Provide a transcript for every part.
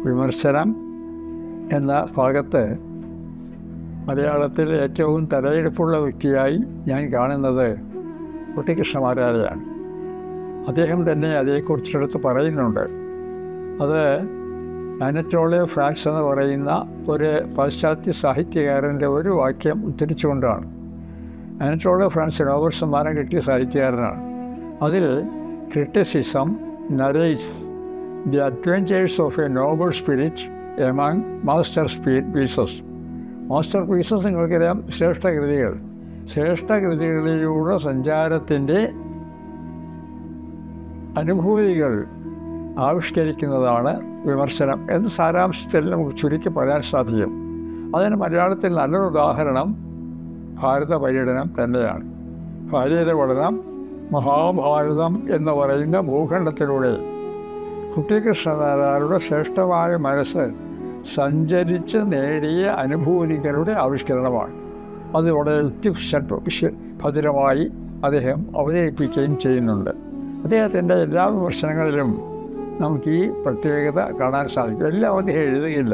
വിമർശനം എന്ന ഭാഗത്ത് മലയാളത്തിൽ ഏറ്റവും തലയെടുപ്പുള്ള വ്യക്തിയായി ഞാൻ കാണുന്നത് കുട്ടിക്കൃഷ്ണമാരാരെയാണ് അദ്ദേഹം തന്നെ അതേക്കുറിച്ചെടുത്ത് പറയുന്നുണ്ട് അത് അനറ്റോളെ ഫ്രാൻസ് എന്ന് പറയുന്ന ഒരു പാശ്ചാത്യ സാഹിത്യകാരൻ്റെ ഒരു വാക്യം ഉദ്ധരിച്ചുകൊണ്ടാണ് അനറ്റോളെ ഫ്രാൻസ് നോബൽ സമ്മാനം കിട്ടിയ സാഹിത്യകാരനാണ് അതിൽ criticism narrates the adventures of a noble spirit among master spirit pieces masterpieces നിങ്ങൾക്കറിയാം ശ്രേഷ്ഠകൃതികൾ ശ്രേഷ്ഠകൃതികളിലൂടെ സഞ്ചാരത്തിൻ്റെ അനുഭൂതികൾ ആവിഷ്കരിക്കുന്നതാണ് വിമർശനം എന്ന് സാരാംശത്തിൽ നമുക്ക് ചുരുക്കി പറയാൻ സാധിക്കും അതിന് മലയാളത്തിൽ നല്ലൊരു ഉദാഹരണം ഭാരത പര്യടനം തന്നെയാണ് ഭാരത പഠനം മഹാഭാരതം എന്ന് പറയുന്ന ഭൂഖണ്ഡത്തിലൂടെ കുട്ടികൃഷ്ണനാരായണയുടെ ശ്രേഷ്ഠമായ മനസ്സ് സഞ്ചരിച്ച് നേടിയ അനുഭൂതികളുടെ ആവിഷ്കരണമാണ് അത് വളരെ യുക്തി ഭദ്രമായി അദ്ദേഹം അവതരിപ്പിക്കുകയും ചെയ്യുന്നുണ്ട് അദ്ദേഹത്തിൻ്റെ എല്ലാ വിമർശനങ്ങളിലും നമുക്ക് ഈ പ്രത്യേകത കാണാൻ സാധിക്കും എല്ലാം അദ്ദേഹം എഴുതുകയില്ല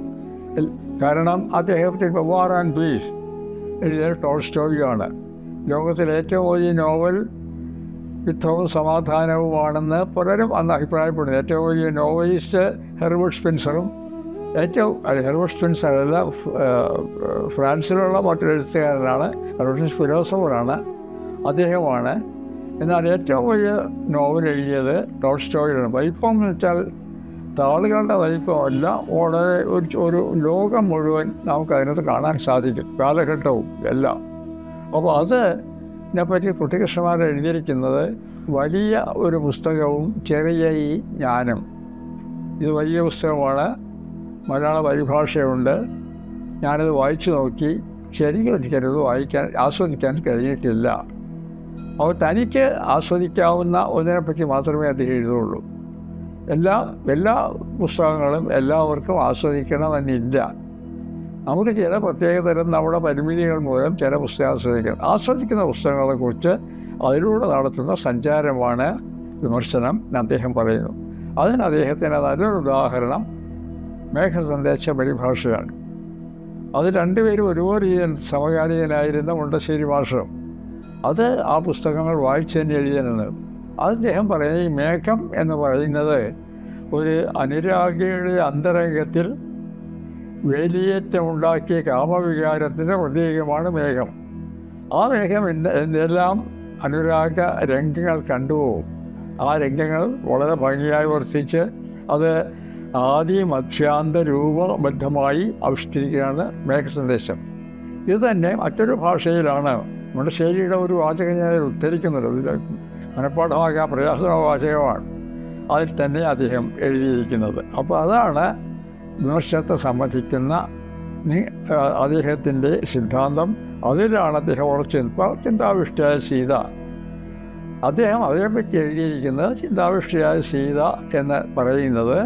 കാരണം അദ്ദേഹത്തിൻ്റെ വാർ ആൻഡ് പീസ് എഴുതിയ ടോൾസ്റ്റോയിയാണ് ലോകത്തിലെ ഏറ്റവും വലിയ നോവൽ യുദ്ധവും സമാധാനവുമാണെന്ന് പലരും അന്ന് അഭിപ്രായപ്പെടുന്നു ഏറ്റവും വലിയ നോവലിസ്റ്റ് ഹെർബർട്ട് സ്പെൻസറും ഏറ്റവും അല്ല ഹെർബർട്ട് സ്പെൻസർ അല്ല ഫ്രാൻസിലുള്ള മറ്റൊരു എഴുത്തുകാരനാണ് ഹെർബർട്ട് ഫിലോസഫറാണ് അദ്ദേഹമാണ് എന്നാൽ ഏറ്റവും വലിയ നോവൽ എഴുതിയത് ടോൾസ്റ്റോയിലാണ് വലിപ്പം എന്ന് വെച്ചാൽ താളുകളുടെ വലിപ്പമല്ല വളരെ ഒരു ഒരു ലോകം മുഴുവൻ നമുക്ക് അതിനകത്ത് കാണാൻ സാധിക്കും കാലഘട്ടവും എല്ലാം അപ്പോൾ അതിനെപ്പറ്റി കുട്ടികൃഷ്ണമാർ എഴുതിയിരിക്കുന്നത് വലിയ ഒരു പുസ്തകവും ചെറിയ ഈ ജ്ഞാനം ഇത് വലിയ പുസ്തകമാണ് മലയാള പരിഭാഷയുണ്ട് ഞാനത് വായിച്ചു നോക്കി ശരിക്കും ഒരിക്കലത് വായിക്കാൻ ആസ്വദിക്കാൻ കഴിഞ്ഞിട്ടില്ല അപ്പോൾ തനിക്ക് ആസ്വദിക്കാവുന്ന ഒന്നിനെപ്പറ്റി മാത്രമേ അദ്ദേഹം എഴുതുള്ളൂ എല്ലാ എല്ലാ പുസ്തകങ്ങളും എല്ലാവർക്കും ആസ്വദിക്കണമെന്നില്ല നമുക്ക് ചില പ്രത്യേകതരം നമ്മുടെ പരിമിതികൾ മൂലം ചില പുസ്തകം ആസ്വദിക്കണം ആസ്വദിക്കുന്ന പുസ്തകങ്ങളെക്കുറിച്ച് അതിലൂടെ നടത്തുന്ന സഞ്ചാരമാണ് വിമർശനം എന്ന് അദ്ദേഹം പറയുന്നു അതിന് അദ്ദേഹത്തിന് നല്ലൊരു ഉദാഹരണം മേഘസന്ദേശ പരിഭാഷയാണ് അത് രണ്ടുപേരും ഒരുപോലെ സമകാലികനായിരുന്ന മുണ്ടശ്ശേരി മാഷും അത് ആ പുസ്തകങ്ങൾ വായിച്ചു തന്നെ എഴുതിയാണ് അത് അദ്ദേഹം പറയുന്നത് ഈ മേഘം എന്ന് പറയുന്നത് ഒരു അനുരാഗിയുടെ അന്തരംഗത്തിൽ വേലിയേറ്റമുണ്ടാക്കിയ കാമവികാരത്തിൻ്റെ പ്രതീകമാണ് മേഘം ആ മേഘം എന്തെല്ലാം അനുരാഗ രംഗങ്ങൾ കണ്ടുപോകും ആ രംഗങ്ങൾ വളരെ ഭംഗിയായി വർദ്ധിച്ച് അത് ആദ്യ മധ്യാന്ത രൂപബദ്ധമായി ആവിഷ്കരിക്കുകയാണ് മേഘസന്ദേശം ഇത് തന്നെ മറ്റൊരു ഭാഷയിലാണ് മുണ്ടശ്ശേരിയുടെ ഒരു വാചകം ഞാൻ ഉദ്ധരിക്കുന്നത് ഇതിൽ മനഃപ്പാഠമാക്കാൻ പ്രയാസമായ വാചകമാണ് അതിൽ തന്നെ അദ്ദേഹം എഴുതിയിരിക്കുന്നത് അപ്പോൾ അതാണ് വിമർശനത്തെ സംബന്ധിക്കുന്ന അദ്ദേഹത്തിൻ്റെ സിദ്ധാന്തം അതിലാണ് അദ്ദേഹം ഉറച്ചു ഇപ്പോൾ ചിന്താവിഷ്ടയായ സീത അദ്ദേഹം അതേപ്പറ്റി എഴുതിയിരിക്കുന്നത് ചിന്താവിഷ്ടയായ സീത എന്ന് പറയുന്നത്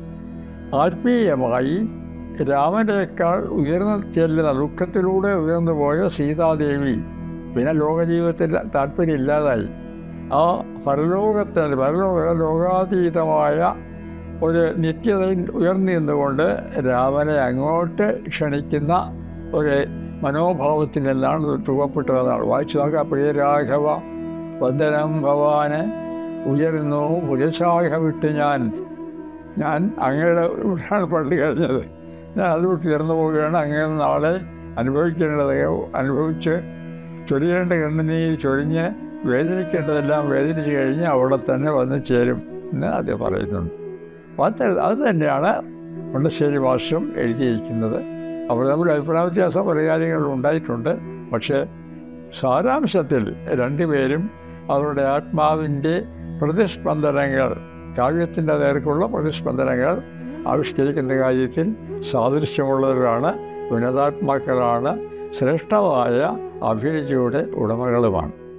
ആത്മീയമായി രാമനേക്കാൾ ഉയർന്നു ചെല്ലുന്ന ദുഃഖത്തിലൂടെ ഉയർന്നു പോയ സീതാദേവി പിന്നെ ലോകജീവിതത്തിൽ താല്പര്യമില്ലാതായി ആ പരലോകത്തിൽ പരലോക ലോകാതീതമായ ഒരു നിത്യതയിൽ ഉയർന്നു നിന്നുകൊണ്ട് രാമനെ അങ്ങോട്ട് ക്ഷണിക്കുന്ന ഒരു മനോഭാവത്തിനെല്ലാം രൂപപ്പെട്ടതാണ് വായിച്ചു നോക്കാം പ്രിയരാഘവ വന്ദനം ഭവാന് ഉയരുന്നു ഭുജശാഖ വിട്ട് ഞാൻ ഞാൻ അങ്ങയുടെ വിട്ടാണ് പള്ളി കഴിഞ്ഞത് ഞാൻ അതുകൊണ്ട് തീർന്നു പോവുകയാണ് അങ്ങനെ നാളെ അനുഭവിക്കേണ്ടത് അനുഭവിച്ച് ചൊരിയേണ്ട കണ്ണുനീർ ചൊരിഞ്ഞ് വേദനിക്കേണ്ടതെല്ലാം വേദനിച്ച് കഴിഞ്ഞ് അവിടെ തന്നെ വന്ന് ചേരും എന്ന് അദ്ദേഹം പറയുന്നുണ്ട് അത് അത് തന്നെയാണ് മുണ്ടശ്ശേരി ഭാഷ്യം എഴുതിയിരിക്കുന്നത് അപ്പോൾ നമ്മൾ അഭിപ്രായ വ്യത്യാസം പല കാര്യങ്ങളും ഉണ്ടായിട്ടുണ്ട് പക്ഷേ സാരാംശത്തിൽ രണ്ടുപേരും അവരുടെ ആത്മാവിൻ്റെ പ്രതിസ്പന്ദനങ്ങൾ കാവ്യത്തിൻ്റെ നേർക്കുള്ള പ്രതിസ്പന്ദനങ്ങൾ ആവിഷ്കരിക്കുന്ന കാര്യത്തിൽ സാദൃശ്യമുള്ളവരാണ് ഉന്നതാത്മാക്കളാണ് ശ്രേഷ്ഠമായ അഭിരുചിയുടെ ഉടമകളുമാണ്